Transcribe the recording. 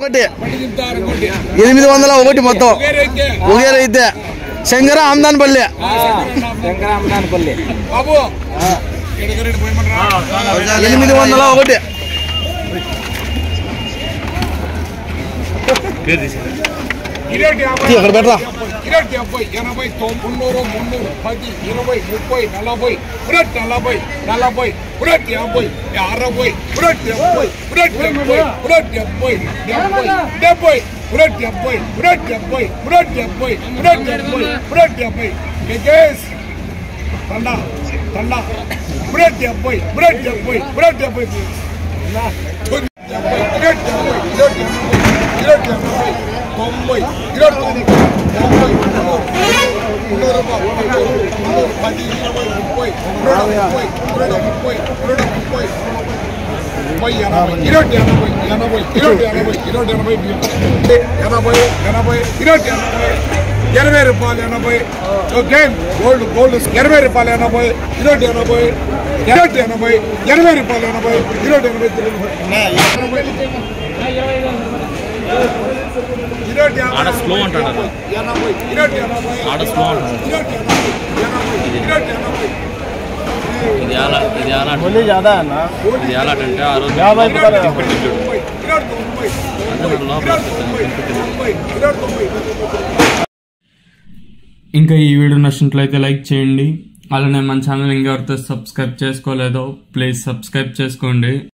ఒకటి ఎనిమిది వందల ఒకటి మొత్తం ఒకే రైతే శంకర ఆమ్దాన్పల్లి శంకరామదానపల్లి బాబు ఎడగరెడ్డి పోయమనరా ఎనిమిది వందల ఒకటి ఇరేటి యాభై తీ, అక్కడ పెడతా. ఇరేటి డెబ్బై ఎనభై తొమ్మిది మున్నూరు మున్నూరు పది ఇరవై ముప్పై నలభై పురట్ నలభై నలభై పురట్ యాభై అరవై పురట్ డెబ్బై పురట్ డెబ్బై పురట్ డెబ్బై డెబ్బై డెబ్బై పురట్ డెబ్బై పురట్ డెబ్బై పురట్ డెబ్బై పురట్ డెబ్బై పురట్ డెబ్బై కేకేస్ తండా తండా పురట్ డెబ్బై పురట్ డెబ్బై పురట్ డెబ్బై డెబ్బై ఇరవై డెబ్బై ఇరవై డెబ్బై ఇరవై డెబ్బై తొంభై ఇరవై తొంభై తొంభై నూరు నూరు మున్నూరు మున్నూరు పది ఇరవై ముప్పై నూట ముప్పై నూట ముప్పై నూట ముప్పై ముప్పై ఎనభై ఇరవై ఎనభై ఎనభై ఇరవై ఎనభై ఇరవై ఎనభై ఎనభై ఎనభై ఇరవై ఎనభై ఎనభై రూపాయలు ఎనభై గేమ్ గోల్డ్ గోల్డ్ ఎనభై రూపాయలు ఎనభై ఇరవై ఎనభై ఇరవై ఎనభై ఎనభై రూపాయలు ఎనభై ఇరవై ఎనభై ఎనభై ఆడ స్లో అంటాడు ఆడ స్లో అంటాడు ఇది ఎలా ఇది ఎలా बोली ज्यादा है ना ఇది ఎలా అంటే ఆ రోజు యాభై రూపాయలు. అదే లోపల ఇంకా ఈ వీడియో నచ్చినట్లయితే లైక్ చేయండి అలానే మన ఛానల్ ఇంకెవరితో సబ్స్క్రైబ్ చేసుకోలేదో ప్లీజ్ సబ్స్క్రైబ్ చేసుకోండి